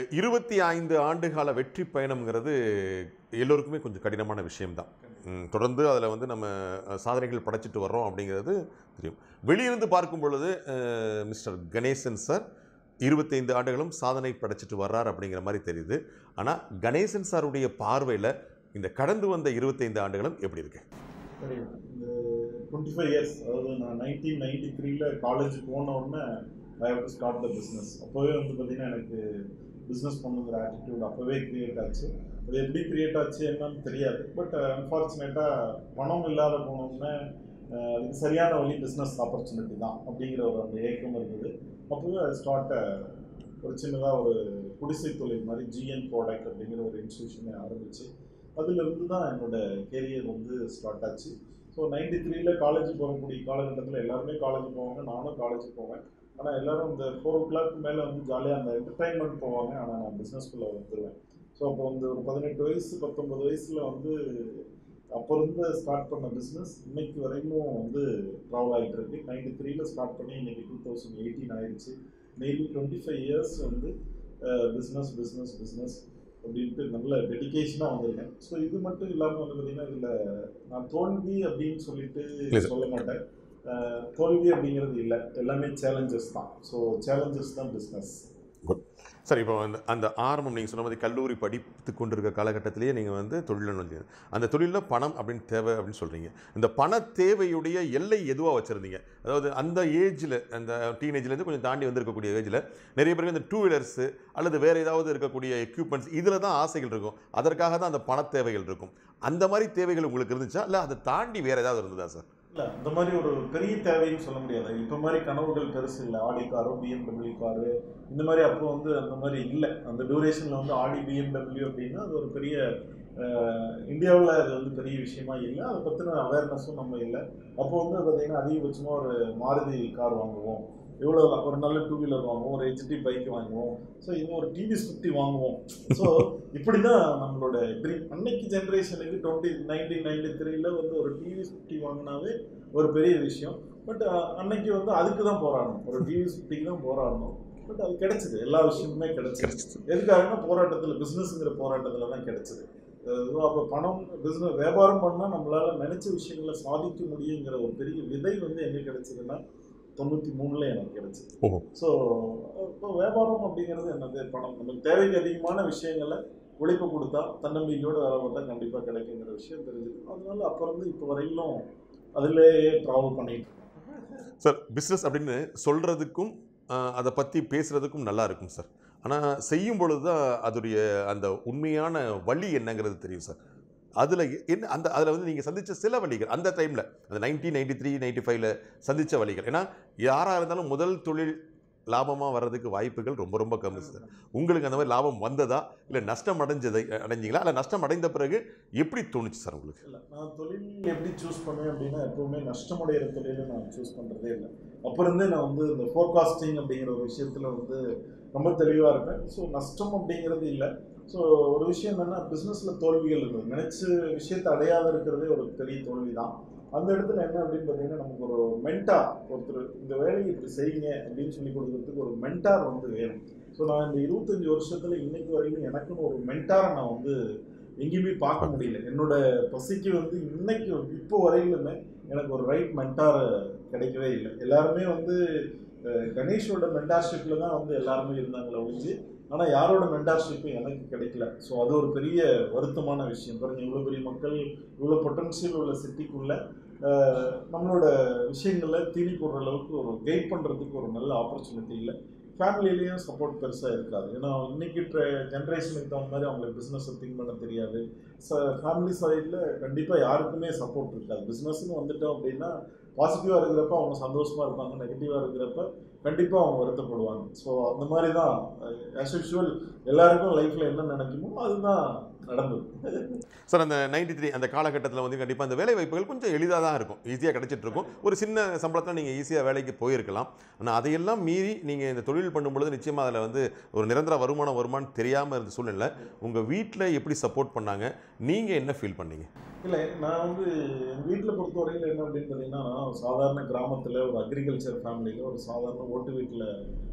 இருபத்தி ஐந்து ஆண்டுகால வெற்றி பயணம்ங்கிறது எல்லோருக்குமே கொஞ்சம் கடினமான விஷயம்தான் ம், தொடர்ந்து அதில் வந்து நம்ம அஹ், சாதனைகள் படைச்சிட்டு வர்றோம் அப்படிங்கிறது தெரியும் வெளியிருந்து பார்க்கும் பொழுது அஹ், மிஸ்டர் கணேசன் சார் இருபத்தைந்து ஆண்டுகளும் சாதனை படைச்சிட்டு வர்றார் அப்படிங்கிற மாதிரி தெரியுது ஆனால் கணேசன் சாருடைய பார்வையில் இந்த கடந்து வந்த இருபத்தைந்து ஆண்டுகளும் எப்படி இருக்கு சரி இந்த டுவெண்ட்டி ஃபைவ் இயர்ஸ் அதாவது நான் நைன்டீன் நைன்டி த்ரீல காலேஜ் போன உடனே I have to start the business அப்போவே வந்து பார்த்தீங்கன்னா எனக்கு பிஸ்னஸ் பண்ணுங்கிற ஆட்டிடியூட் அப்போவே கிரியேட் ஆச்சு அது எப்படி கிரியேட் ஆச்சு என்னன்னு தெரியாது பட் அன்ஃபார்ச்சுனேட்டாக பணம் இல்லாத போனோம்னா அஹ், அதுக்கு சரியான வழி பிஸ்னஸ் ஆப்பர்ச்சுனிட்டி தான் அப்படிங்கிற ஒரு அந்த ஏக்கம் இருந்தது அப்போவே ஸ்டார்ட் ஒரு சின்னதாக ஒரு குடிசை தொழில் மாதிரி ஜிஎன் ப்ராடக்ட் அப்படிங்கிற ஒரு இன்ஸ்டியூஷனை ஆரம்பிச்சு அதிலிருந்து தான் என்னோட கெரியர் வந்து ஸ்டார்ட் ஆச்சு ஸோ நைன்டி த்ரீல காலேஜ் போகக்கூடிய காலகட்டத்தில் எல்லாருமே காலேஜ் போவாங்க நானும் காலேஜ் போவேன் ஆனால் எல்லாரும் இந்த ஃபோர் ஓ கிளாக் மேலே வந்து ஜாலியாக அந்த என்டர்டைன்மெண்ட் போவாங்க ஆனால் நான் பிஸ்னஸ்குள்ளே வந்துடுவேன் ஸோ அப்போ வந்து ஒரு பதினெட்டு வயசு பத்தொன்பது வயசில் வந்து அப்போ இருந்து ஸ்டார்ட் பண்ண பிஸ்னஸ் இன்னைக்கு வரைக்கும் வந்து ட்ராவல் ஆகிட்டு இருக்கு நைன்டி த்ரீல ஸ்டார்ட் பண்ணி இன்னைக்கு டூ தௌசண்ட் எயிட்டீன் ஆயிடுச்சு மெய்லி டுவெண்ட்டி ஃபைவ் இயர்ஸ் வந்து பிஸ்னஸ் பிஸ்னஸ் பிஸ்னஸ் அப்படின்ட்டு நல்ல டெடிகேஷனாக வந்திருக்கேன் ஸோ இது மட்டும் இல்லாமல் வந்து பார்த்தீங்கன்னா இதில் நான் தோல்வி அப்படின்னு சொல்லிட்டு இல்ல sir. சொல்ல மாட்டேன் அஹ், தோல்வி அப்படிங்கிறது இல்லை எல்லாமே சேலஞ்சஸ் தான் ஸோ சேலஞ்சஸ் தான் பிஸ்னஸ் சார் இப்போ அந்த அந்த ஆரம்பம் நீங்கள் சொன்ன மாதிரி கல்லூரி படித்து கொண்டிருக்க காலகட்டத்திலேயே நீங்கள் வந்து தொழிலில் நுழைஞ்சீங்க அந்த தொழிலில் பணம் அப்படின்னு தேவை அப்படின்னு சொல்கிறீங்க இந்த பண தேவையுடைய எல்லை எதுவாக வச்சுருந்தீங்க அதாவது அந்த ஏஜில் அந்த டீனேஜ்லேருந்து கொஞ்சம் தாண்டி வந்திருக்கக்கூடிய ஏஜில் நிறைய பேருக்கு இந்த டூ வீலர்ஸு அல்லது வேறு ஏதாவது இருக்கக்கூடிய எக்யூப்மெண்ட்ஸ் இதில் தான் ஆசைகள் இருக்கும் அதற்காக தான் அந்த பண தேவைகள் இருக்கும் அந்த மாதிரி தேவைகள் உங்களுக்கு இருந்துச்சா இல்லை அதை தாண்டி வேறு ஏதாவது இருந்ததா சார் இல்லை அந்த மாதிரி ஒரு பெரிய தேவைன்னு சொல்ல முடியாது இப்போ மாதிரி கனவுகள் பெருசு இல்லை ஆடி காரோ பிஎம்டபிள்யூ காரு இந்த மாதிரி அப்போ வந்து அந்த மாதிரி இல்லை அந்த டியூரேஷனில் வந்து ஆடி பிஎம்டபிள்யூ அப்படின்னா அது ஒரு பெரிய இந்தியாவில் அது வந்து பெரிய விஷயமா இல்லை அதை பற்றின அவேர்னஸும் நம்ம இல்லை அப்போ வந்து பார்த்தீங்கன்னா அதிகபட்சமாக ஒரு மாருதி கார் வாங்குவோம் இவ்வளோ ஒரு நல்ல டூ வீலர் வாங்குவோம் ஒரு ஹெச்டி பைக் வாங்குவோம் ஸோ இன்னும் ஒரு டிவிஎஸ் ஃபிஃப்டி வாங்குவோம் ஸோ இப்படி தான் நம்மளோட ட்ரீம் அன்னைக்கு ஜென்ரேஷனுக்கு டுவெண்ட்டி நைன்டீன் நைன்டி த்ரீல வந்து ஒரு டிவிஎஸ் ஃபிஃப்டி வாங்கினாவே ஒரு பெரிய விஷயம் பட் அன்னைக்கு வந்து அதுக்கு தான் போராடணும் ஒரு டிவிஎஸ் ஃபிஃப்டிக்கு தான் போராடணும் பட் அது கிடைச்சது எல்லா விஷயமுமே கிடைச்சது எதுக்காகனா போராட்டத்தில் பிஸ்னஸ்ங்கிற போராட்டத்தில் தான் கிடைச்சது அப்போ பணம் பிஸ்னஸ் வியாபாரம் பண்ணால் நம்மளால் நினச்ச விஷயங்களை சாதிக்க முடியுங்கிற ஒரு பெரிய விதை வந்து எங்கே கிடைச்சதுன்னா தொண்ணூற்றி மூணில் எனக்கு கிடைச்சது ஓஹோ. ஸோ இப்போ வியாபாரம் அப்படிங்கிறது என்னது பணம் நமக்கு தேவைக்கு அதிகமான விஷயங்களை உழைப்பு கொடுத்தா தன்னம்பிக்கையோடு வேலை பார்த்தா கண்டிப்பாக கிடைக்குங்கிற விஷயம் தெரிஞ்சுது அதனால அப்போ இருந்து இப்போ வரையிலும் அதிலேயே ட்ராவல் பண்ணிட்டு இருக்கேன். சார் பிஸ்னஸ் அப்படின்னு சொல்கிறதுக்கும் அதை பற்றி பேசுகிறதுக்கும் நல்லா இருக்கும் சார் ஆனால் செய்யும் பொழுது தான் அதோடைய அந்த உண்மையான வழி என்னங்கிறது தெரியும் சார் அதில் என்ன அந்த அதில் வந்து நீங்கள் சந்தித்த சில வழிகள் அந்த டைமில் அந்த நைன்டீன் நைன்டி த்ரீ நைன்டி ஃபைவ்ல சந்தித்த வழிகள் ஏன்னா யாராக இருந்தாலும் முதல் தொழில் லாபமாக வர்றதுக்கு வாய்ப்புகள் ரொம்ப ரொம்ப கம்மி சார் உங்களுக்கு அந்த மாதிரி லாபம் வந்ததா இல்லை நஷ்டம் அடைஞ்சதை அடைஞ்சிங்களா இல்லை நஷ்டம் அடைந்த பிறகு எப்படி தோணுச்சு சார் உங்களுக்கு இல்லை நான் தொழில் எப்படி சூஸ் பண்ணுவேன் அப்படின்னா எப்பவுமே நஷ்டமுடைகிற தொழிலை நான் சூஸ் பண்ணுறதே இல்லை அப்போ இருந்தே நான் வந்து இந்த ஃபோர்காஸ்டிங் அப்படிங்கிற ஒரு விஷயத்தில் வந்து ரொம்ப தெளிவாக இருப்பேன் ஸோ நஷ்டம் அப்படிங்கிறது இல்லை ஸோ ஒரு விஷயம் என்னென்னா பிஸ்னஸில் தோல்விகள் இருக்குது நினச்ச விஷயத்தை அடையாத இருக்கிறதே ஒரு பெரிய தோல்வி தான் அந்த இடத்துல என்ன அப்படின்னு பார்த்தீங்கன்னா நமக்கு ஒரு மென்டார் ஒருத்தர் இந்த வேலையை இப்படி செய்யுங்க அப்படின்னு சொல்லி கொடுக்கறதுக்கு ஒரு மென்டார் வந்து வேணும் ஸோ நான் இந்த இருபத்தஞ்சி வருஷத்தில் இன்னைக்கு வரைக்கும் எனக்குன்னு ஒரு மென்டாரை நான் வந்து எங்கேயுமே பார்க்க முடியல என்னோட பசிக்கு வந்து இன்னைக்கு இப்போ வரையிலுமே எனக்கு ஒரு ரைட் மென்டார் கிடைக்கவே இல்லை எல்லாருமே வந்து அஹ், கணேஷோட மென்டார்ஷிப்பில் தான் வந்து எல்லாருமே இருந்தாங்களே ஒழிஞ்சு ஆனால் யாரோட மென்டார்ஷிப்பும் எனக்கு கிடைக்கல ஸோ அது ஒரு பெரிய வருத்தமான விஷயம் பாருங்க இவ்வளோ பெரிய மக்கள் இவ்வளோ பொட்டன்ஷியல் உள்ள சிட்டிக்குள்ள அஹ், நம்மளோட விஷயங்களை தீனி போடுற அளவுக்கு ஒரு கைட் பண்ணுறதுக்கு ஒரு நல்ல ஆப்பர்ச்சுனிட்டி இல்லை ஃபேமிலிலேயும் சப்போர்ட் பெருசாக இருக்காது ஏன்னா இன்னைக்கு ஜென்ரேஷனுக்கு தகுந்த மாதிரி அவங்களுக்கு பிஸ்னஸை திங்க் பண்ண தெரியாது ச ஃபேமிலி சைடில் கண்டிப்பாக யாருக்குமே சப்போர்ட் இருக்காது பிஸ்னஸ்னு வந்துட்டோம் அப்படின்னா பாசிட்டிவாக இருக்கிறப்ப அவங்க சந்தோஷமாக இருப்பாங்க நெகட்டிவாக இருக்கிறப்ப கண்டிப்பாக அவங்க வருத்தப்படுவாங்க ஸோ அந்த மாதிரி தான் ஆஸ் யூஷுவல் எல்லாருக்கும் லைஃப்பில் என்ன நினைக்குமோ அதுதான் நடந்தது சார் அந்த நைன்டி த்ரீ அந்த காலகட்டத்தில் வந்து கண்டிப்பாக அந்த வேலை வாய்ப்புகள் கொஞ்சம் எளிதாக தான் இருக்கும் ஈஸியாக கிடைச்சிட்டு இருக்கும் ஒரு சின்ன சம்பளத்தில் நீங்கள் ஈஸியாக வேலைக்கு போயிருக்கலாம் ஆனால் அதையெல்லாம் மீறி நீங்கள் இந்த தொழில் பண்ணும்பொழுது நிச்சயமாக அதில் வந்து ஒரு நிரந்தர வருமானம் வருமானம் தெரியாமல் இருந்த சூழ்நிலை உங்கள் வீட்டில் எப்படி சப்போர்ட் பண்ணாங்க நீங்கள் என்ன ஃபீல் பண்ணீங்க இல்லை நான் வந்து எங்கள் வீட்டில் பொறுத்தவரையில் என்ன அப்படின்னு பார்த்தீங்கன்னா நான் சாதாரண கிராமத்தில் ஒரு அக்ரிகல்ச்சர் ஃபேமிலியில் ஒரு சாதாரண ஓட்டு வீட்டில்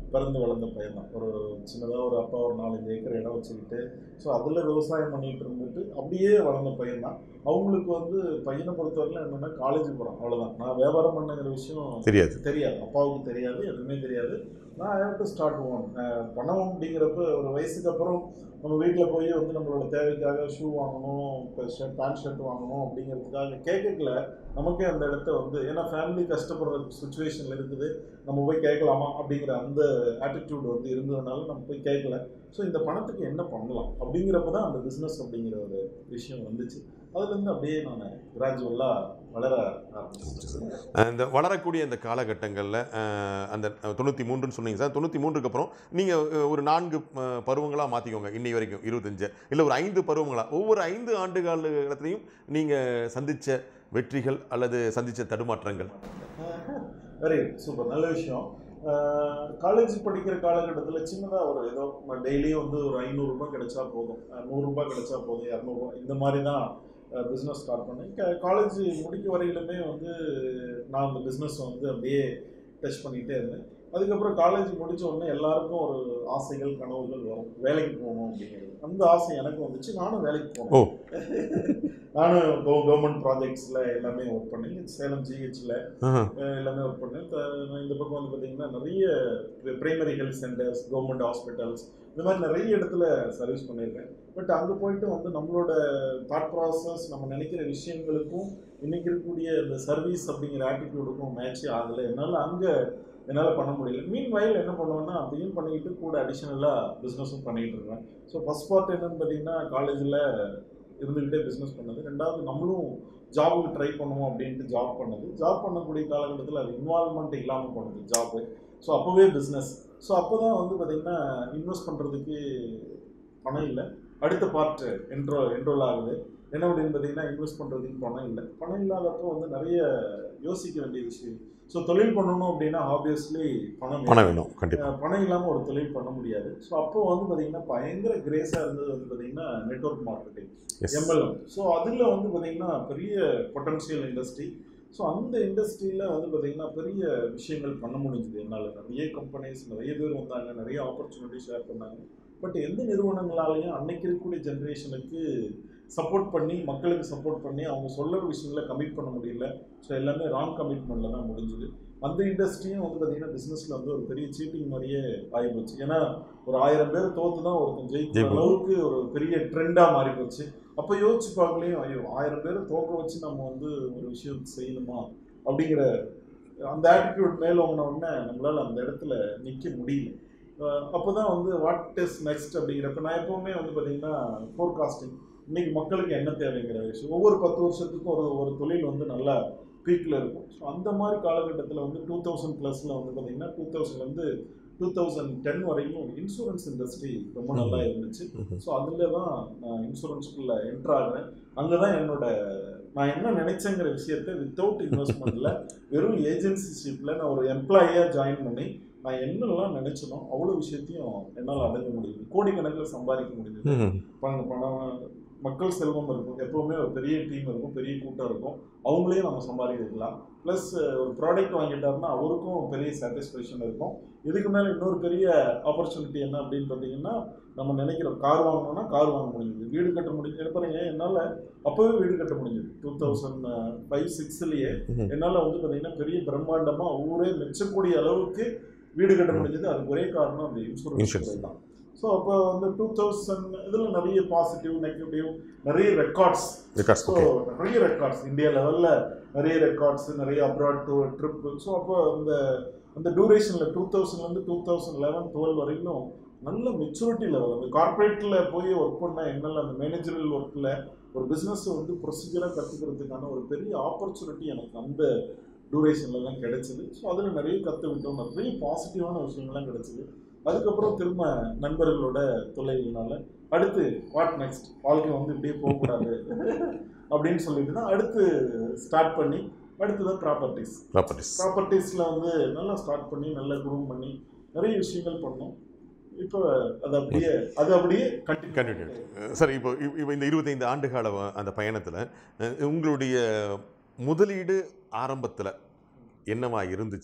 பிறந்து வளர்ந்த பையன் தான் ஒரு சின்னதாக ஒரு அப்பா ஒரு நாலஞ்சு ஏக்கர் இடம் வச்சுக்கிட்டு ஸோ அதில் விவசாயம் பண்ணிட்டு இருந்துட்டு அப்படியே வளர்ந்த பையன் தான் அவங்களுக்கு வந்து பையனை பொறுத்தவரையிலும் என்னென்னா காலேஜ் போகிறான் அவ்வளோதான் நான் வியாபாரம் பண்ணுங்கிற விஷயம் தெரியாது தெரியாது அப்பாவுக்கு தெரியாது எதுவுமே தெரியாது நான் I have to start one பணம் அப்படிங்கிறப்ப ஒரு வயசுக்கு அப்புறம் நம்ம வீட்டில் போய் வந்து நம்மளோட தேவைக்காக ஷூ வாங்கணும் இப்போ ஷர்ட் பேண்ட் ஷர்ட் வாங்கணும் அப்படிங்கிறதுக்காக கேட்கல நமக்கே அந்த இடத்த வந்து ஏன்னா ஃபேமிலி கஷ்டப்படுற சுச்சுவேஷனில் இருக்குது நம்ம போய் கேட்கலாமா அப்படிங்கிற அந்த ஆட்டிடியூட் வந்து இருந்ததுனால நம்ம போய் கேட்கல ஸோ இந்த பணத்துக்கு என்ன பண்ணலாம் அப்படிங்கிறப்ப தான் அந்த பிஸ்னஸ் அப்படிங்கிற ஒரு விஷயம் வந்துச்சு அதுலேருந்து அப்படியே நான் கிராஜுவலாக வளர ஆரம்பிச்சேன் இந்த வளரக்கூடிய இந்த காலகட்டங்களில் அந்த தொண்ணூற்றி மூன்றுன்னு சொன்னீங்க சார் தொண்ணூற்றி மூன்றுக்கு அப்புறம் நீங்கள் ஒரு நான்கு பருவங்களாக மாற்றிக்கோங்க இன்னை வரைக்கும் இருபத்தஞ்சு இல்லை ஒரு ஐந்து பருவங்களாக ஒவ்வொரு ஐந்து ஆண்டு காலத்துலையும் நீங்கள் சந்தித்த வெற்றிகள் அல்லது சந்தித்த தடுமாற்றங்கள் வெரி சூப்பர் நல்ல விஷயம் காலேஜ் படிக்கிற காலகட்டத்தில் சின்னதாக ஒரு ஏதோ டெய்லியும் வந்து ஒரு ஐநூறுரூபா கிடைச்சா போதும் நூறுரூபா கிடைச்சா போதும் இரநூறுபா இந்த மாதிரி தான் பிஸ்னஸ் ஸ்டார்ட் பண்ணேன் காலேஜ் முடிக்க வரையிலுமே வந்து நான் அந்த பிஸ்னஸ் வந்து அப்படியே டச் பண்ணிகிட்டே இருந்தேன் அதுக்கப்புறம் காலேஜ் முடிச்ச உடனே எல்லாருக்கும் ஒரு ஆசைகள் கனவுகள் வரும் வேலைக்கு போகணும் அப்படிங்கிறது அந்த ஆசை எனக்கு வந்துச்சு நானும் வேலைக்கு ஓ. போனேன் நானும் கவர்மெண்ட் ப்ராஜெக்ட்ஸில் எல்லாமே ஒர்க் பண்ணேன் சேலம் ஜிஹெச்சில் ஆஹா. எல்லாமே ஒர்க் பண்ணேன் த- நான் இந்த பக்கம் வந்து பார்த்தீங்கன்னா நிறைய primary health centres government hospitals இந்த மாதிரி நிறைய இடத்துல சர்வீஸ் பண்ணியிருக்கேன் பட் அங்கே போயிட்டு வந்து நம்மளோட தாட் ப்ராசஸ் நம்ம நினைக்கிற விஷயங்களுக்கும் இன்னைக்கு இருக்கக்கூடிய இந்த சர்வீஸ் அப்படிங்கிற ஆட்டிடியூடுக்கும் மேட்ச் ஆகலை என்னால் அங்கே என்னால் பண்ண முடியல மீன் வயல் என்ன பண்ணுவேன்னா அதையும் பண்ணிக்கிட்டு கூட அடிஷ்னலாக பிஸ்னஸும் பண்ணிக்கிட்டு இருக்கேன் ஸோ ஃபஸ்ட் பார்ட் என்னன்னு பார்த்தீங்கன்னா காலேஜில் இருந்துக்கிட்டே பிஸ்னஸ் பண்ணது ரெண்டாவது நம்மளும் ஜாபுக்கு ட்ரை பண்ணுவோம் அப்படின்ட்டு ஜாப் பண்ணது ஜாப் பண்ணக்கூடிய காலகட்டத்தில் அது இன்வால்மெண்ட் இல்லாமல் போனது ஜாப்பு ஸோ அப்போவே பிஸ்னஸ் ஸோ அப்போ தான் வந்து பார்த்திங்கன்னா இன்வெஸ்ட் பண்ணுறதுக்கு பணம் இல்லை அடுத்த பார்ட் என்ட்ரோ என்ரோல் ஆகுது என்ன அப்படின்னு பார்த்தீங்கன்னா இன்வெஸ்ட் பண்ணுறதுக்கு பணம் இல்லை பணம் இல்லாதப்போ வந்து நிறைய யோசிக்க வேண்டிய விஷயம் ஸோ தொழில் பண்ணணும் அப்படின்னா ஆப்வியஸ்லி பணம் பணம் வேணும் கண்டிப்பாக அஹ் பணம் இல்லாமல் ஒரு தொழில் பண்ண முடியாது ஸோ அப்போ வந்து பார்த்தீங்கன்னா பயங்கர கிரேஸாக இருந்தது வந்து பார்த்தீங்கன்னா network marketing as MLM so அதில் வந்து பார்த்தீங்கன்னா பெரிய பொட்டன்ஷியல் இண்டஸ்ட்ரி ஸோ அந்த இண்டஸ்ட்ரியில் வந்து பார்த்தீங்கன்னா பெரிய விஷயங்கள் பண்ண முடிஞ்சுது என்னால் நிறைய கம்பெனிஸ் நிறைய பேர் வந்தாங்க நிறைய ஆப்பர்ச்சுனிட்டி ஷேர் பண்ணாங்க பட் எந்த நிறுவனங்களாலையும் அன்னைக்கு இருக்கக்கூடிய ஜென்ரேஷனுக்கு சப்போர்ட் பண்ணி மக்களுக்கு சப்போர்ட் பண்ணி அவங்க சொல்ல விஷயங்களை கமிட் பண்ண முடியல ஸோ எல்லாமே ராங் கமிட்மெண்ட்டில் தான் முடிஞ்சுது அந்த இண்டஸ்ட்ரியும் வந்து பார்த்தீங்கன்னா பிஸ்னஸில் வந்து ஒரு பெரிய சீட்டிங் மாதிரியே ஆகிப்போச்சு ஏன்னா ஒரு ஆயிரம் பேர் தோத்து தான் ஒருத்தன் ஜெயிக்கிற ஜெயிப்பான். அளவுக்கு ஒரு பெரிய ட்ரெண்டாக மாறி போச்சு அப்போ யோசிச்சு பார்க்கலையும் ஐயோ ஆயிரம் பேரை தோக்க வச்சு நம்ம வந்து ஒரு விஷயம் செய்யணுமா அப்படிங்கிற அந்த ஆட்டிடியூட் மேலோங்கின உடனே நம்மளால் அந்த இடத்துல நிற்க முடியல அப்போ தான் வந்து வாட் இஸ் நெக்ஸ்ட் அப்படிங்கிறப்ப நான் எப்போவுமே வந்து பார்த்தீங்கன்னா ஃபோர்காஸ்டிங் இன்னைக்கு மக்களுக்கு என்ன தேவைங்கிற விஷயம் ஒவ்வொரு பத்து வருஷத்துக்கும் ஒரு ஒரு தொழில் வந்து நல்லா பீக்கில் இருக்கும் ஸோ அந்த மாதிரி காலகட்டத்தில் வந்து டூ தௌசண்ட் ப்ளஸில் வந்து பார்த்தீங்கன்னா டூ தௌசண்ட்லேருந்து டூ தௌசண்ட் டென் வரைக்கும் இன்சூரன்ஸ் இண்டஸ்ட்ரி ரொம்ப நல்லா இருந்துச்சு ம்ஹும். ஸோ அதில் தான் நான் இன்சூரன்ஸ்குள்ளே என்ட்ரு ஆகிறேன் அங்கே தான் என்னோட நான் என்ன நினைச்சேங்கிற விஷயத்தை வித்தவுட் இன்வெஸ்ட்மெண்ட்டில் வெறும் ஏஜென்சிஷிப்பில் நான் ஒரு எம்ப்ளாயியாக ஜாயின் பண்ணி நான் என்னெல்லாம் நினைச்சனோ அவ்வளோ விஷயத்தையும் என்னால் அடைஞ்ச முடியுது கோடிக்கணக்கில் சம்பாதிக்க முடியுது ம்ஹும். பணம் பணம் மக்கள் செல்வம் இருக்கும் எப்போவுமே ஒரு பெரிய டீம் இருக்கும் பெரிய கூட்டம் இருக்கும் அவங்களையும் நம்ம சம்பாதிக்க வைக்கலாம் ப்ளஸ் ஒரு ப்ராடக்ட் வாங்கிட்டாருன்னா அவருக்கும் பெரிய சாட்டிஸ்ஃபேக்ஷன் இருக்கும் இதுக்கு மேலே இன்னொரு பெரிய ஆப்பர்ச்சுனிட்டி என்ன அப்படின்னு பார்த்தீங்கன்னா நம்ம நினைக்கிறோம் கார் வாங்கணும்னா கார் வாங்க முடியுது வீடு கட்ட முடியுது பாருங்க என்னால் அப்போவே வீடு கட்ட முடிஞ்சது டூ தௌசண்ட் ஃபைவ் சிக்ஸ்லேயே ம்ஹும். என்னால் வந்து பார்த்தீங்கன்னா பெரிய பிரம்மாண்டமாக ஊரே மெச்சக்கூடிய அளவுக்கு வீடு கட்ட முடிஞ்சது அதுக்கு ஒரே காரணம் அந்த இன்சூரன்ஸ் Insurance. துறை தான் ஸோ அப்போ வந்து டூ தௌசண்ட் இதில் நிறைய பாசிட்டிவ் நெகட்டிவ் நிறைய ரெக்கார்ட்ஸ் Records, ஸோ okay. நிறைய ரெக்கார்ட்ஸ் இந்தியா லெவலில் நிறைய ரெக்கார்ட்ஸ் நிறைய அப்ராட் டூ ட்ரிப்பு ஸோ அப்போ அந்த அந்த டூரேஷனில் டூ தௌசண்ட்லேருந்து டூ தௌசண்ட் லெவன் டுவெல் வரைக்கும் நல்ல மெச்சூரிட்டி லெவல் அந்த கார்ப்பரேட்டில் போய் ஒர்க் பண்ணால் என்னெல்லாம் அந்த மேனேஜரல் ஒர்க்கில் ஒரு பிஸ்னஸ் வந்து ப்ரொசீஜராக கற்றுக்கிறதுக்கான ஒரு பெரிய ஆப்பர்ச்சுனிட்டி எனக்கு அந்த டூரேஷனில் தான் கிடைச்சிது ஸோ அதில் நிறைய கற்றுக்கிட்டோம் நிறைய பாசிட்டிவான விஷயங்கள்லாம் கிடைச்சிது அதுக்கப்புறம் திரும்ப நண்பர்களோட தொல்லைகள்னால அடுத்து வாட் நெக்ஸ்ட் வாழ்க்கை வந்து இப்படியே போகக்கூடாது அப்படின்னு சொல்லிட்டு தான் அடுத்து ஸ்டார்ட் பண்ணி அடுத்து தான் ப்ராப்பர்ட்டிஸ் ப்ராப்பர்ட்டிஸ் ப்ராப்பர்ட்டிஸில் வந்து நல்லா ஸ்டார்ட் பண்ணி நல்லா குரூம் பண்ணி நிறைய விஷயங்கள் பண்ணோம் இப்போ அது அப்படியே அது அப்படியே கண்டினியூ கண்டினியூ சார் இப்போ இப்- இப்போ இந்த இருபத்தைந்து ஆண்டு கால வ- அந்த பயணத்தில் உங்களுடைய முதலீடு ஆரம்பத்தில் என்னவா இருந்துச்சு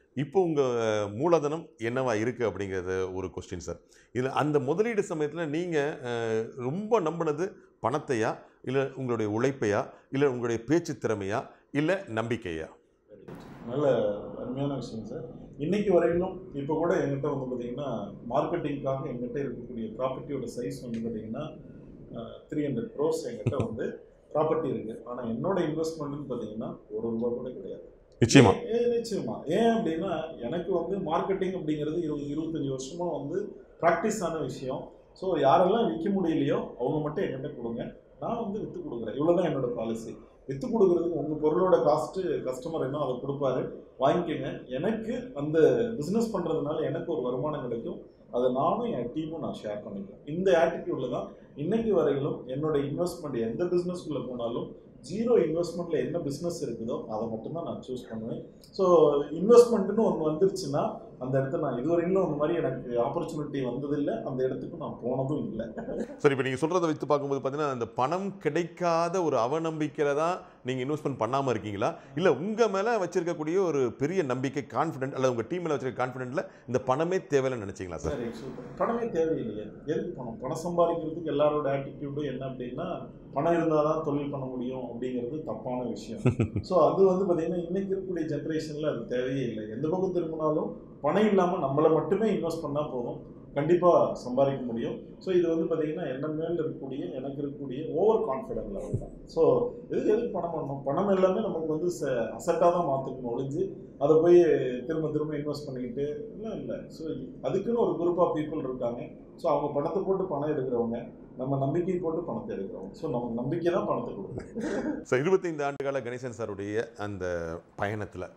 இப்போ உங்கள் மூலதனம் என்னவா இருக்குது அப்படிங்கிறது ஒரு கொஸ்டின் சார் இதில் அந்த முதலீடு சமயத்தில் நீங்கள் ரொம்ப நம்பினது பணத்தையா இல்லை உங்களுடைய உழைப்பையா இல்லை உங்களுடைய பேச்சு திறமையா இல்லை நம்பிக்கையா நல்ல அருமையான விஷயம் சார் இன்னைக்கு வரையிலும் இப்போ கூட எங்கிட்ட வந்து பார்த்தீங்கன்னா மார்க்கெட்டிங்காக எங்கிட்ட இருக்கக்கூடிய ப்ராப்பர்ட்டியோட சைஸ் வந்து பார்த்தீங்கன்னா த்ரீ ஹண்ட்ரட் க்ரோஸ் எங்கிட்ட வந்து ப்ராப்பர்ட்டி இருக்கு ஆனால் என்னோட இன்வெஸ்ட்மெண்ட்னு பார்த்தீங்கன்னா ஒரு ரூபா கூட கிடையாது நிச்சயமா ஏ நிச்சயமா ஏன் அப்படின்னா எனக்கு வந்து மார்க்கெட்டிங் அப்படிங்கிறது இருபது இருபத்தஞ்சி வருஷமா வந்து ப்ராக்டிஸ் ஆன விஷயம் ஸோ யாரெல்லாம் விற்க முடியலையோ அவங்க மட்டும் என்கிட்ட கொடுங்க நான் வந்து விற்று கொடுக்குறேன் இவ்வளோதான் என்னோட பாலிசி விற்று கொடுக்குறதுக்கு உங்கள் பொருளோட காஸ்ட்டு கஸ்டமர் என்ன அதை கொடுப்பாரு வாங்கிக்கோங்க எனக்கு அந்த பிஸ்னஸ் பண்ணுறதுனால எனக்கு ஒரு வருமானம் கிடைக்கும் அதை நானும் என் டீமும் நான் ஷேர் பண்ணிக்கிறேன் இந்த ஆட்டிடியூடில் தான் இன்னைக்கு வரையிலும் என்னோட இன்வெஸ்ட்மெண்ட் எந்த பிஸ்னஸ்க்குள்ளே போனாலும் ஜீரோ இன்வெஸ்ட்மெண்ட்டில் என்ன பிஸ்னஸ் இருக்குதோ அதை மட்டும்தான் நான் சூஸ் பண்ணுவேன் ஸோ இன்வெஸ்ட்மெண்ட்னு ஒன்று வந்துருச்சுன்னா அந்த இடத்த நான் இதுவரையிலும் அந்த மாதிரி எனக்கு ஆப்பர்ச்சுனிட்டி வந்ததில்லை அந்த இடத்துக்கு நான் போனதும் இல்லை சரி இப்போ நீங்கள் சொல்கிறத வைத்து பார்க்கும்போது பார்த்தீங்கன்னா அந்த பணம் கிடைக்காத ஒரு அவநம்பிக்கையில் தான் நீங்கள் இன்வெஸ்ட்மெண்ட் பண்ணாமல் இருக்கீங்களா இல்லை உங்கள் மேலே வச்சிருக்கக்கூடிய ஒரு பெரிய நம்பிக்கை கான்ஃபிடென்ட் அல்லது உங்கள் டீம் மேலே வச்சிருக்க கான்ஃபிடென்ட்டில் இந்த பணமே தேவையில்லைன்னு நினச்சிங்களா சார் சரி சூப்பர் பணமே தேவையில்லையே எதுக்கு பணம் பணம் சம்பாதிக்கிறதுக்கு எல்லாரோட ஆட்டிடியூடும் என்ன அப்படின்னா பணம் இருந்தால் தான் தொழில் பண்ண முடியும் அப்படிங்கிறது தப்பான விஷயம் ஸோ அது வந்து பார்த்தீங்கன்னா இன்னைக்கு இருக்கக்கூடிய ஜென்ரேஷனில் அது தேவையே இல்லை எந்த பக்கம் திரும்பினாலும் பணம் இல்லாமல் நம்மளை மட்டுமே இன்வெஸ்ட் பண்ணால் போதும் கண்டிப்பாக சம்பாதிக்க முடியும் ஸோ இது வந்து பார்த்தீங்கன்னா என்ன மேல் இருக்கக்கூடிய எனக்கு இருக்கக்கூடிய ஓவர் கான்ஃபிடென்ட் லெவல் தான் ஸோ எதுக்கு எதுக்கு பணம் பண்ணணும் பணம் எல்லாமே நமக்கு வந்து அசட்டாக தான் மாற்றணும் ஒழிஞ்சு அதை போய் திரும்ப திரும்ப இன்வெஸ்ட் பண்ணிக்கிட்டு இல்லை இல்லை ஸோ அதுக்குன்னு ஒரு குரூப் ஆஃப் பீப்புள் இருக்காங்க ஸோ அவங்க பணத்தை போட்டு பணம் எடுக்கிறவங்க நம்ம நம்பிக்கை போட்டு பணத்தை எடுக்கிறோம் ஸோ நம்ம நம்பிக்கை தான் பணத்தை கொடுக்கும் ஸோ இருபத்தைந்து ஆண்டுகால கணேசன் சாருடைய அந்த பயணத்தில்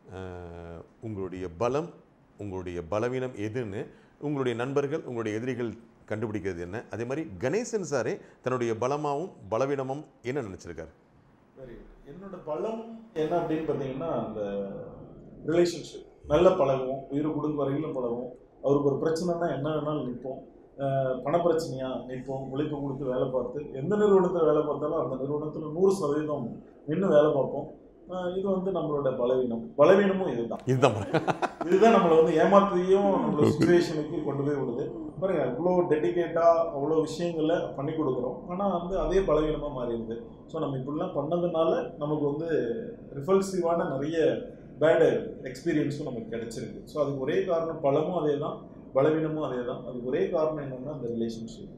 உங்களுடைய பலம் உங்களுடைய பலவீனம் எதுன்னு உங்களுடைய நண்பர்கள் உங்களுடைய எதிரிகள் கண்டுபிடிக்கிறது என்ன அதே மாதிரி கணேசன் சாரே தன்னுடைய பலமாகவும் பலவீனமும் என்ன நினச்சிருக்காரு சரி என்னோட பலம் என்ன அப்படின்னு பார்த்தீங்கன்னா அந்த ரிலேஷன்ஷிப் நல்ல பழகுவோம் உயிர் கொடுக்க வரையிலும் பழகுவோம் அவருக்கு ஒரு பிரச்சனைனா என்ன வேணாலும் நிற்போம் பண பிரச்சனையா நிற்போம் உழைப்பு கொடுத்து வேலை பார்த்து எந்த நிறுவனத்தில் வேலை பார்த்தாலும் அந்த நிறுவனத்தில் நூறு சதவீதம் நின்று வேலை பார்ப்போம் அஹ் இது வந்து நம்மளோட பலவீனம் பலவீனமும் இதுதான் இதுதான் இதுதான் நம்மளை வந்து ஏமாத்தியும் நம்மளோட சுச்சுவேஷனுக்கு கொண்டு போய் விடுது பாருங்க அவ்வளோ டெடிகேட்டாக அவ்வளோ விஷயங்களை பண்ணி கொடுக்குறோம் ஆனால் வந்து அதே பலவீனமாக மாறிடுது ஸோ நம்ம இப்படிலாம் பண்ணதுனால நமக்கு வந்து ரிஃபல்சிவான நிறைய பேடு எக்ஸ்பீரியன்ஸும் நமக்கு கிடைச்சிருக்கு ஸோ அதுக்கு ஒரே காரணம் பலமும் அதே தான் பலவீனமும் அதே தான் அதுக்கு ஒரே காரணம் என்னன்னா அந்த ரிலேஷன்ஷிப்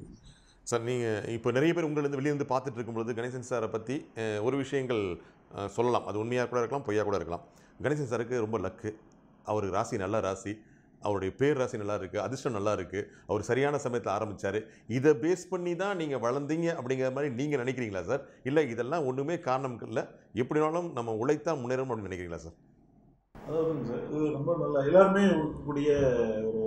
சார் நீங்கள் இப்போ நிறைய பேர் உங்களிருந்து வெளியிருந்து பார்த்துட்டு இருக்கும்பொழுது கணேசன் சாரை பற்றி அஹ், ஒரு விஷயங்கள் அஹ், சொல்லலாம் அது உண்மையாக கூட இருக்கலாம் பொய்யா கூட இருக்கலாம் கணேசன் சாருக்கு ரொம்ப லக்கு அவருக்கு ராசி நல்ல ராசி அவருடைய பேர் ராசி நல்லா இருக்குது அதிர்ஷ்டம் நல்லா இருக்குது அவர் சரியான சமயத்தில் ஆரம்பித்தார் இதை பேஸ் பண்ணி தான் நீங்கள் வளர்ந்தீங்க அப்படிங்கிற மாதிரி நீங்கள் நினைக்கிறீங்களா சார் இல்லை இதெல்லாம் ஒன்றுமே காரணம் இல்லை எப்படினாலும் நம்ம உழைத்தா முன்னேறணும் அப்படின்னு நினைக்கிறீங்களா சார் அதாவதுங்க சார் இது ரொம்ப நல்லா எல்லாருமே இருக்கக்கூடிய ஒரு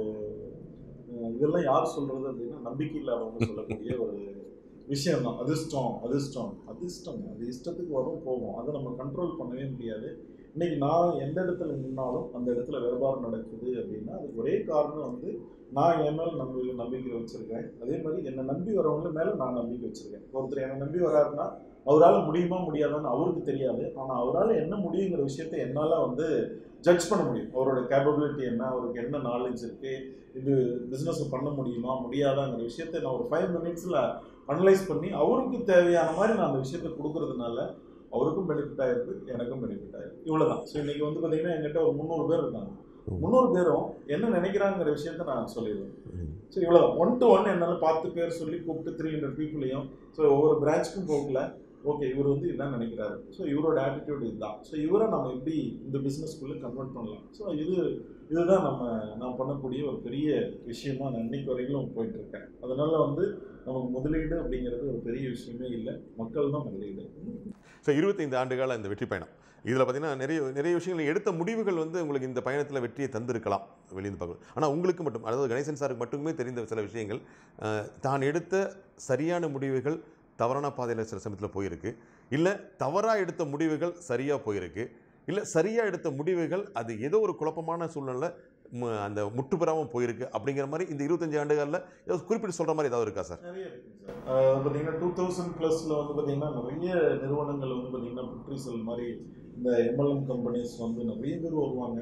அஹ், இதெல்லாம் யார் சொல்றது அப்படின்னா நம்பிக்கை இல்லாதவங்க சொல்லக்கூடிய ஒரு விஷயம் தான் அதிர்ஷ்டம் அதிர்ஷ்டம் அதிர்ஷ்டம் அது இஷ்டத்துக்கு வரும் போகும் அதை நம்ம கண்ட்ரோல் பண்ணவே முடியாது இன்னைக்கு நான் எந்த இடத்துல நின்னாலும் அந்த இடத்துல வியாபாரம் நடக்குது அப்படின்னா அதுக்கு ஒரே காரணம் வந்து நான் என் மேலே நம்பி நம்பிக்கை வச்சிருக்கேன் அதே மாதிரி என்னை நம்பி வரவங்க மேலே நான் நம்பிக்கை வச்சிருக்கேன் ஒருத்தர் என்னை நம்பி வராருன்னா அவரால் முடியுமா முடியாதான்னு அவருக்கு தெரியாது ஆனால் அவரால் என்ன முடியுங்கிற விஷயத்தை என்னால் வந்து ஜட்ஜ் பண்ண முடியும் அவரோட கேப்பபிலிட்டி என்ன அவருக்கு என்ன நாலேஜ் இருக்குது இது பிஸ்னஸ் பண்ண முடியுமா முடியாதாங்கிற விஷயத்தை நான் ஒரு ஃபைவ் மினிட்ஸில் அனலைஸ் பண்ணி அவருக்கு தேவையான மாதிரி நான் அந்த விஷயத்தை கொடுக்கறதுனால அவருக்கும் பெனிஃபிட் ஆயிருக்கு எனக்கும் பெனிஃபிட் ஆயிருக்கு இவ்வளோதான் ஸோ இன்னைக்கு வந்து பார்த்தீங்கன்னா என்கிட்ட ஒரு முந்நூறு பேர் இருக்காங்க முந்நூறு பேரும் என்ன நினைக்கிறாங்கிற விஷயத்த நான் சொல்லிடுவேன் ஸோ இவ்வளோதான் ஒன் டு ஒன் என்னால் பார்த்து பேர் சொல்லி கூப்பிட்டு த்ரீ ஹண்ட்ரட் பீப்புளையும் ஸோ ஒவ்வொரு பிரான்ச்சுக்கும் போகல ஓகே இவர் வந்து இதான் நினைக்கிறாரு ஸோ இவரோட ஆட்டிடியூட் இதுதான் ஸோ இவரை நம்ம எப்படி இந்த பிஸ்னஸ்க்குள்ளே கன்வெர்ட் பண்ணலாம் ஸோ இது இதுதான் நம்ம நான் பண்ணக்கூடிய ஒரு பெரிய விஷயமா நான் இன்னைக்கு வரையிலும் போயிட்டு இருக்கேன் அதனால வந்து நமக்கு முதலீடு அப்படிங்கிறது ஒரு பெரிய விஷயமே இல்லை மக்கள் தான் முதலீடு ஸோ இருபத்தைந்து ஆண்டுகால இந்த வெற்றி பயணம் இதில் பார்த்தீங்கன்னா நிறைய நிறைய விஷயங்கள் எடுத்த முடிவுகள் வந்து உங்களுக்கு இந்த பயணத்தில் வெற்றியை தந்திருக்கலாம் வெளியிருந்து பார்க்கணும் ஆனால் உங்களுக்கு மட்டும் அதாவது கணேசன் சாருக்கு மட்டுமே தெரிந்த சில விஷயங்கள் அஹ், தான் எடுத்த சரியான முடிவுகள் தவறான பாதையில் சில சமயத்தில் போயிருக்கு இல்லை தவறாக எடுத்த முடிவுகள் சரியாக போயிருக்கு இல்லை சரியாக எடுத்த முடிவுகள் அது ஏதோ ஒரு குழப்பமான சூழ்நிலை ம- அந்த முட்டு பெறாமல் போயிருக்கு அப்படிங்கிற மாதிரி இந்த இருபத்தஞ்சு ஆண்டுகளில் ஏதாவது குறிப்பிட்டு சொல்கிற மாதிரி ஏதாவது இருக்கா சார் நிறைய இருக்குங்க சார் அஹ் பார்த்தீங்கன்னா டூ தௌசண்ட் ப்ளஸில் வந்து பார்த்தீங்கன்னா நிறைய நிறுவனங்கள் வந்து பார்த்தீங்கன்னா புட்ரிசல் மாதிரி இந்த எம்எல்எம் கம்பெனிஸ் வந்து நிறைய பேர் வருவாங்க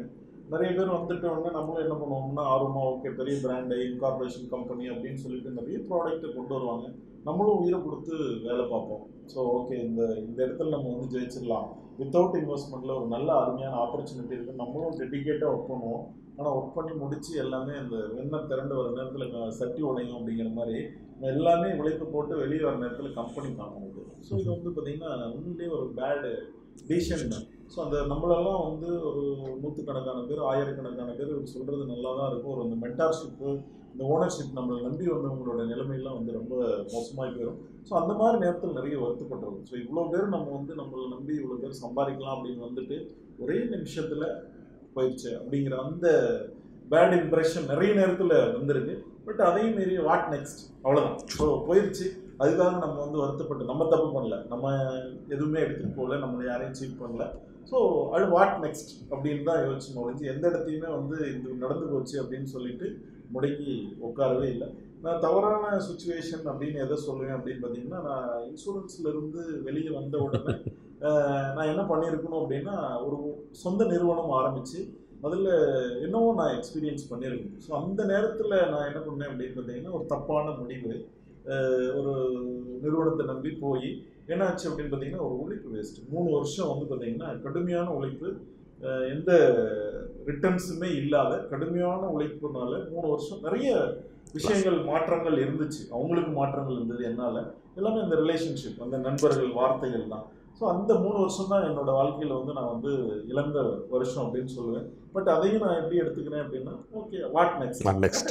நிறைய பேர் வந்துட்ட உடனே நம்மளும் என்ன பண்ணுவோம்னா ஆர்வமா ஓகே பெரிய பிராண்டு இன்கார்பரேஷன் கம்பெனி அப்படின்னு சொல்லிட்டு நிறைய ப்ராடக்ட்டை கொண்டு வருவாங்க நம்மளும் உயிரை கொடுத்து வேலை பார்ப்போம் ஸோ ஓகே இந்த இந்த இடத்துல நம்ம வந்து ஜெயிச்சிடலாம் வித்தவுட் இன்வெஸ்ட்மெண்ட்டில் ஒரு நல்ல அருமையான ஆப்பர்ச்சுனிட்டி இருக்குது நம்மளும் டெடிக்கேட்டாக ஒர்க் பண்ணுவோம் ஆனால் ஒர்க் பண்ணி முடிச்சு எல்லாமே அந்த வெண்ணெய் திரண்டு வர நேரத்தில் சட்டி உடையும் அப்படிங்கிற மாதிரி எல்லாமே உழைப்பு போட்டு வெளியே வர நேரத்தில் கம்பெனி பார்க்க முடியும் ஸோ இது வந்து பார்த்திங்கன்னா உண்மையிலேயே ஒரு பேடு டிசிஷன் தான் ஸோ அந்த நம்மளெல்லாம் வந்து ஒரு நூற்றுக்கணக்கான பேர் ஆயிரக்கணக்கான பேர் சொல்கிறது நல்லா தான் இருக்கும் ஒரு அந்த மென்டார்ஷிப்பு இந்த ஓனர்ஷிப் நம்மளை நம்பி வந்தவங்களோட நிலைமையெல்லாம் வந்து ரொம்ப மோசமாகி போயிடும் ஸோ அந்த மாதிரி நேரத்தில் நிறைய வருத்தப்படுறோம் ஸோ இவ்வளோ பேர் நம்ம வந்து நம்மளை நம்பி இவ்வளோ பேர் சம்பாதிக்கலாம் அப்படின்னு வந்துட்டு ஒரே நிமிஷத்தில் போயிடுச்சு அப்படிங்கிற அந்த பேட் இம்ப்ரெஷன் நிறைய நேரத்தில் வந்திருக்கு பட் அதையும் மீறி வாட் நெக்ஸ்ட் அவ்வளோதான் ஸோ போயிடுச்சு அதுக்காக நம்ம வந்து வருத்தப்பட்டு நம்ம தப்பு பண்ணல நம்ம எதுவுமே எடுத்துகிட்டு போகல நம்மளை யாரையும் சீட் பண்ணல ஸோ அது வாட் நெக்ஸ்ட் அப்படின்னு தான் யோசிச்சு ஒழிஞ்சு எந்த இடத்தையுமே வந்து இது நடந்து போச்சு அப்படின்னு சொல்லிட்டு முடங்கி உட்காரவே இல்லை நான் தவறான சுச்சுவேஷன் அப்படின்னு எதை சொல்லுவேன் அப்படின்னு பார்த்தீங்கன்னா நான் இன்சூரன்ஸ்ல இருந்து வெளியே வந்த உடனே அஹ், நான் என்ன பண்ணியிருக்கணும் அப்படின்னா ஒரு சொந்த நிறுவனம் ஆரம்பித்து அதில் என்னவோ நான் எக்ஸ்பீரியன்ஸ் பண்ணியிருக்கேன் ஸோ அந்த நேரத்தில் நான் என்ன பண்ணேன் அப்படின்னு பார்த்தீங்கன்னா ஒரு தப்பான முடிவு அஹ், ஒரு நிறுவனத்தை நம்பி போய் என்னாச்சு அப்படின்னு பார்த்தீங்கன்னா ஒரு உழைப்பு வேஸ்ட் மூணு வருஷம் வந்து பார்த்தீங்கன்னா கடுமையான உழைப்பு அஹ், எந்த ரிட்டர்ன்ஸுமே இல்லாத கடுமையான உழைப்புனால மூணு வருஷம் நிறைய விஷயங்கள் மாற்றங்கள் இருந்துச்சு அவங்களுக்கு மாற்றங்கள் இருந்தது என்னால் எல்லாமே இந்த ரிலேஷன்ஷிப் அந்த நண்பர்கள் வார்த்தைகள் தான் ஸோ அந்த மூணு வருஷம் தான் என்னோட வாழ்க்கையில் வந்து நான் வந்து இழந்த வருஷம் அப்படின்னு சொல்லுவேன் பட் அதையும் நான் எப்படி எடுத்துக்கிறேன் அப்படின்னா okay what next next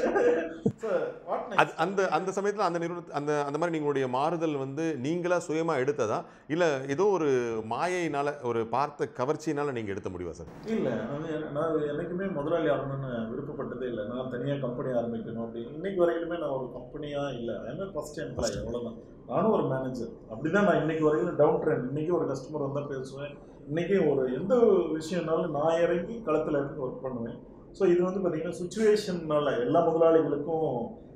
what அது நெக்ஸ்ட் அந்த அந்த சமயத்தில் அந்த நிறுவனத்து அந்த அந்த மாதிரி நீங்களுடைய மாறுதல் வந்து நீங்களா சுயமா எடுத்ததா இல்லை ஏதோ ஒரு மாயையினால ஒரு பார்த்த கவர்ச்சியினால நீங்கள் எடுத்த முடிவா சார் இல்லை அது நான் என்னைக்குமே முதலாளி ஆகணும்னு விருப்பப்பட்டதே இல்லை நான் தனியாக கம்பெனி ஆரம்பிக்கணும் அப்படின்னு இன்னைக்கு வரையிலுமே நான் ஒரு கம்பெனியாக இல்லை என்ன ஃபஸ்ட் எம்ப்ளாயி அவ்வளோதான் நானும் ஒரு மேனேஜர் அப்படி தான் நான் இன்னைக்கு வரையிலும் டவுன் ட்ரெண்ட் இன்னைக்கு ஒரு கஸ்டமர் வந்தால் பேசுவேன் இன்னைக்கு ஒரு எந்த விஷயம்னாலும் நான் இறங்கி களத்தில் இருந்து ஒர்க் பண்ணுவேன் ஸோ இது வந்து பார்த்தீங்கன்னா சுச்சுவேஷன்னால எல்லா முதலாளிகளுக்கும்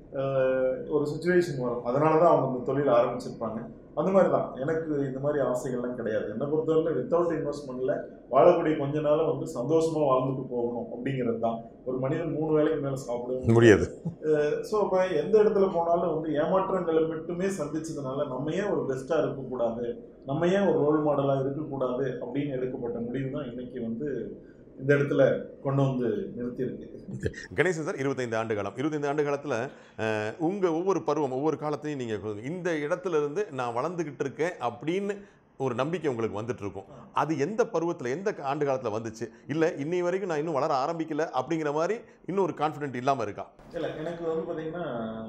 ஆஹ், ஒரு சுச்சுவேஷன் வரும் அதனால தான் அவங்க இந்த தொழில் ஆரம்பிச்சிருப்பாங்க அந்த மாதிரி தான் எனக்கு இந்த மாதிரி ஆசைகள்லாம் கிடையாது என்னை பொறுத்தவரை வித்தவுட் இன்வெஸ்ட்மெண்ட்டில் வாழக்கூடிய கொஞ்ச நாள் வந்து சந்தோஷமாக வாழ்ந்துட்டு போகணும் அப்படிங்கிறது தான் ஒரு மனிதன் மூணு வேளைக்கு மேலே சாப்பிடவே முடியாது ஸோ இப்போ எந்த இடத்துல போனாலும் வந்து ஏமாற்றங்களை மட்டுமே சந்திச்சதுனால நம்ம ஏன் ஒரு பெஸ்ட்டாக இருக்கக்கூடாது நம்ம ஏன் ஒரு ரோல் மாடலாக இருக்கக்கூடாது அப்படின்னு எடுக்கப்பட்ட முடிவு தான் இன்னைக்கு வந்து இந்த இடத்துல கொண்டு வந்து நிறுத்தியிருக்கு கணேசன் சார் இருபத்தைந்து ஆண்டு காலம் இருபத்தைந்து ஆண்டு காலத்தில் உங்கள் ஒவ்வொரு பருவம் ஒவ்வொரு காலத்தையும் நீங்கள் இந்த இடத்துல இருந்து நான் வளர்ந்துக்கிட்டு இருக்கேன் அப்படின்னு ஒரு நம்பிக்கை உங்களுக்கு வந்துட்டு இருக்கும் அது எந்த பருவத்தில் எந்த ஆண்டு காலத்தில் வந்துச்சு இல்லை இன்னை வரைக்கும் நான் இன்னும் வளர ஆரம்பிக்கல அப்படிங்கிற மாதிரி இன்னும் ஒரு கான்ஃபிடென்ட் இல்லாமல் இருக்கா இல்லை எனக்கு வந்து பார்த்தீங்கன்னா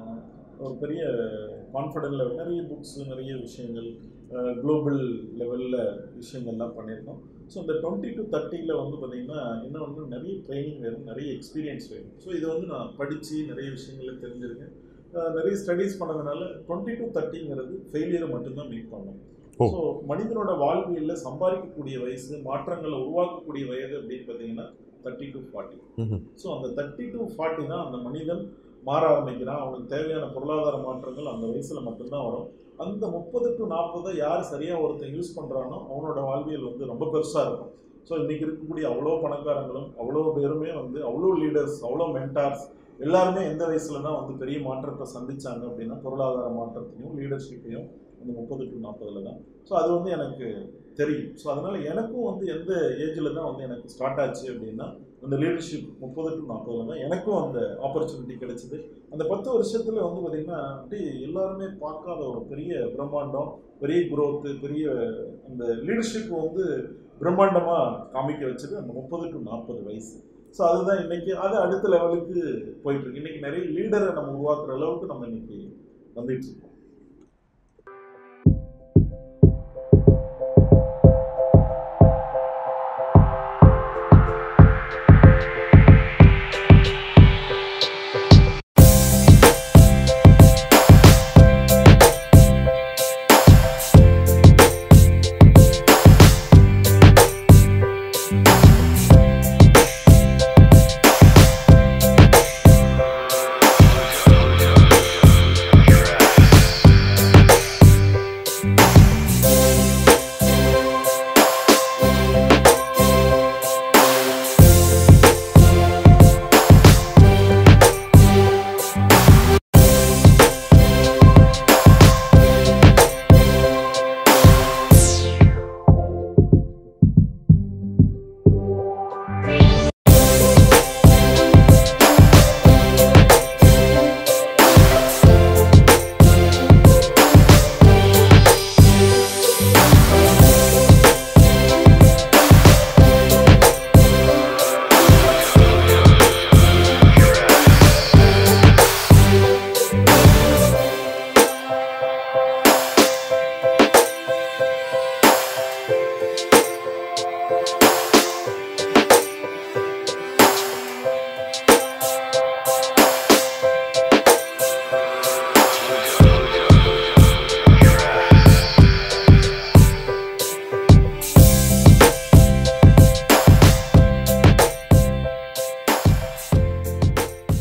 ஒரு பெரிய கான்ஃபிடென்ட் லெவல் நிறைய புக்ஸ் நிறைய விஷயங்கள் குளோபல் லெவலில் விஷயங்கள்லாம் பண்ணியிருக்கோம் ஸோ இந்த டுவெண்ட்டி டு தேர்ட்டியில் வந்து பார்த்தீங்கன்னா இன்னும் வந்து நிறைய ட்ரைனிங் வேணும் நிறைய எக்ஸ்பீரியன்ஸ் வேணும் ஸோ இதை வந்து நான் படித்து நிறைய விஷயங்களை தெரிஞ்சிருக்கேன் அஹ் நிறைய ஸ்டடீஸ் பண்ணதுனால டுவெண்ட்டி டு தேர்ட்டிங்கிறது ஃபெயிலியரை மட்டும்தான் மீட் பண்ணும் ஓ. ஸோ மனிதனோட வாழ்வியலில் சம்பாதிக்கக்கூடிய வயசு மாற்றங்களை உருவாக்கக்கூடிய வயது அப்படின்னு பார்த்தீங்கன்னா தேர்ட்டி டு ஃபார்ட்டி ஸோ அந்த தேர்ட்டி டு ஃபார்ட்டி தான் அந்த மனிதன் மாற ஆரம்பிக்கிறான் அவனுக்கு தேவையான பொருளாதார மாற்றங்கள் அந்த வயசில் மட்டும்தான் வரும் அந்த முப்பது டு நாற்பதை யார் சரியாக ஒருத்தன் யூஸ் பண்ணுறானோ அவனோட வாழ்வியல் வந்து ரொம்ப பெருசாக இருக்கும் ஸோ இன்றைக்கி இருக்கக்கூடிய அவ்வளோ பணக்காரங்களும் அவ்வளோ பேருமே வந்து அவ்வளோ லீடர்ஸ் அவ்வளோ மென்டார்ஸ் எல்லாருமே எந்த வயசில் தான் வந்து பெரிய மாற்றத்தை சந்திச்சாங்க அப்படின்னா பொருளாதார மாற்றத்தையும் லீடர்ஷிப்பையும் அந்த முப்பது டு நாற்பதில் தான் ஸோ அது வந்து எனக்கு தெரியும் ஸோ அதனால் எனக்கும் வந்து எந்த ஏஜில் தான் வந்து எனக்கு ஸ்டார்ட் ஆச்சு அப்படின்னா அந்த லீடர்ஷிப் முப்பது டு நாற்பதுல தான் எனக்கும் அந்த ஆப்பர்ச்சுனிட்டி கிடைச்சிது அந்த பத்து வருஷத்தில் வந்து பார்த்திங்கன்னா அப்படியே எல்லாருமே பார்க்காத ஒரு பெரிய பிரம்மாண்டம் பெரிய growth பெரிய அந்த லீடர்ஷிப் வந்து பிரம்மாண்டமாக காமிக்க வச்சது அந்த முப்பது டு நாற்பது வயசு ஸோ அதுதான் இன்னைக்கு அது அடுத்த லெவலுக்கு போயிட்டு இருக்கு இன்னைக்கு நிறைய லீடரை நம்ம உருவாக்குற அளவுக்கு நம்ம இன்னைக்கு வந்துட்டு இருக்கோம்